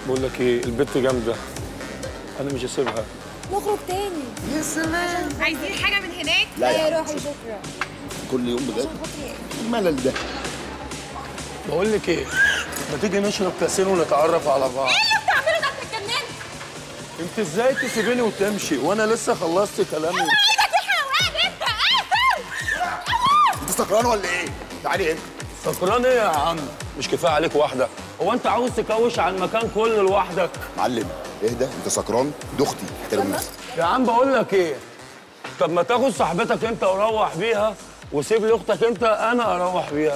بقول لك ايه البت جامده انا مش هسيبها نخرج تاني يا سلام عايزين حاجه من هناك لا لا يا يا عم روحي بكره كل يوم بجد عشان خاطري ايه الملل ده بقول لك ايه ما تيجي نشرب كاسين ونتعرف على بعض ايه بتعمله ده انت اتجننت انت ازاي تسيبيني وتمشي وانا لسه خلصت كلامي ايدك يا حيوان انت قافل انت سكران ولا ايه؟ تعالي هنا سكران ايه يا عم مش كفايه عليك واحده هو انت عاوز تكوش على المكان كله لوحدك معلم اهدى انت سكران دي اختي احترم نفسك يا عم بقول لك ايه طب ما تاخد صاحبتك انت وروح بيها وسيب لي اختك انت انا اروح بيها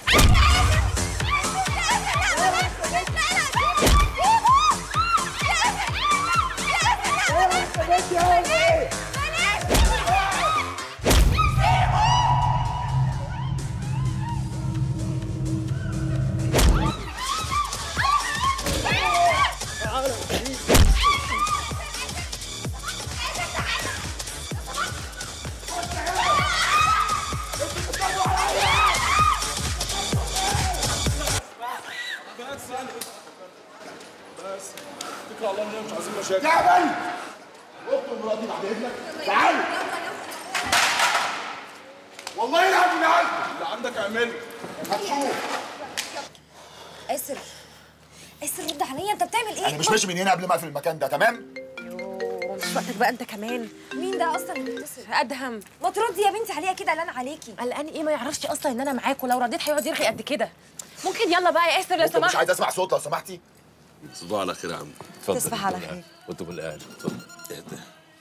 تعال اخته مراتي بعد اذنك تعال والله العب من عندك اللي عندك اعمله هتشوف اسر اسر رد عليا انت بتعمل ايه انا مش ماشي من هنا قبل ما اقفل المكان ده تمام يوه مش وقتك بقى انت كمان مين ده اصلا اللي بيتصل ادهم ما تردي يا بنتي عليها كده قلقان عليكي قلقان ايه ما يعرفش اصلا ان انا معاك ولو رديت هيقعد يرغي قد كده ممكن يلا بقى يا اسر لو انت مش سمحت عايز اسمع صوت لو سمحتي صباح على خير يا عم اتفضل تصبح على انتوا خير. بالأهل. وانتوا بالاهل اتفضل اهدى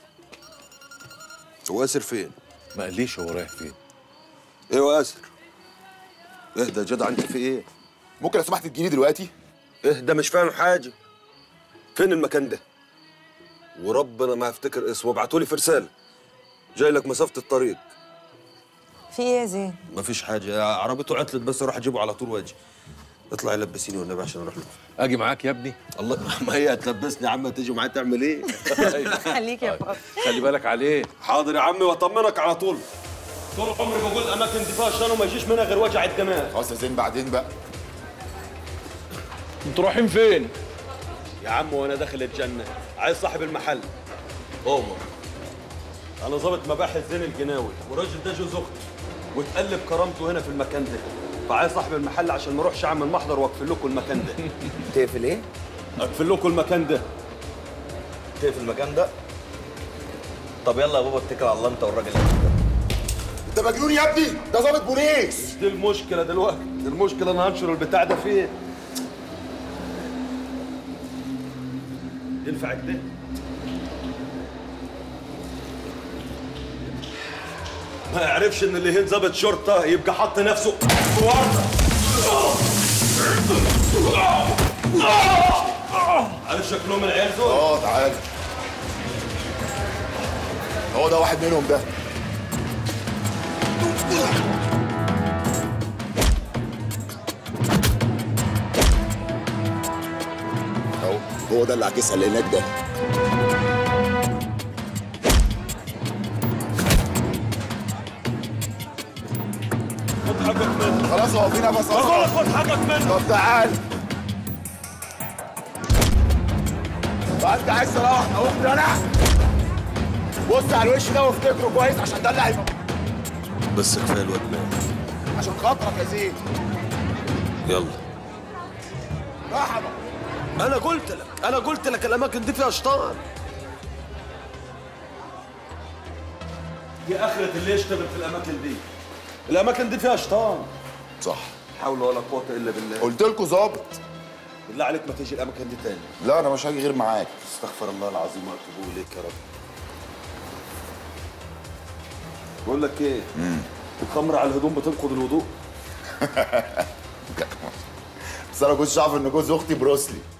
هو اسر فين؟ ما قاليش هو رايح فين ايه هو اسر؟ اهدى يا جدع انت في ايه؟ ممكن لو سمحت تجيلي دلوقتي اهدى مش فاهم حاجه فين المكان ده؟ وربنا ما هفتكر اسمه ابعتوا لي في رساله جاي لك مسافه الطريق في ايه يا زين مفيش حاجه عربيته عطلت بس اروح اجيبه على طول واجي اطلع لبسيني والنبي عشان اروح له اجي معاك يا ابني الله ما هي هتلبسني يا عم تيجي معايا تعمل ايه؟ خليك يا بابا خلي بالك عليه حاضر يا عمي واطمنك على طول طول عمري بقول اماكن دي فيها شان وما يجيش منها غير وجع الدماغ خلاص يا زين بعدين بقى انتوا رايحين فين يا عم وانا داخل الجنه عايز صاحب المحل عمر انا ظابط مباحث زين الجناوي والراجل ده جوز اختي وتقلب كرامته هنا في المكان ده فعايز صاحب المحل عشان ما اروحش اعمل محضر واقفل لكم المكان ده تقفل ايه؟ اقفل لكم المكان ده تقفل المكان ده؟ طب يلا يا بابا اتكل على الله انت والراجل اللي انت مجنون يا ابني ده ضابط بوليس دي المشكله دلوقتي دي المشكله انا هنشر البتاع ده فين ينفع كده ما يعرفش ان اللي هين ظابط شرطه يبقى حط نفسه في ورطه عارف شكلهم العيال دول اه تعالى هو ده واحد منهم ده اهو هو ده اللي عكسها اللي هناك ده خد حقك منه خلاص هو في نفس بقول اصلا لك خد حقك منه طب تعال بقى انت عايز تروح او انا بص على الوش ده وافتكره كويس عشان ده اللي هيبقى بس كفايه الواد مات عشان خاطرك يا زين يلا مرحبا انا قلت لك انا قلت لك الاماكن دي فيها شيطان يا اخرة اللي يشتغل في الاماكن دي الاماكن دي فيها شيطان صح حول ولا قوه الا بالله قلت لكم ظابط بالله عليك ما تيجي الاماكن دي تاني لا انا مش هاجي غير معاك استغفر الله العظيم واتوب اليك يا رب بقول لك ايه الخمر على الهدوم بتنقض الوضوء بس انا كنتش عارف ان جوز اختي بروسلي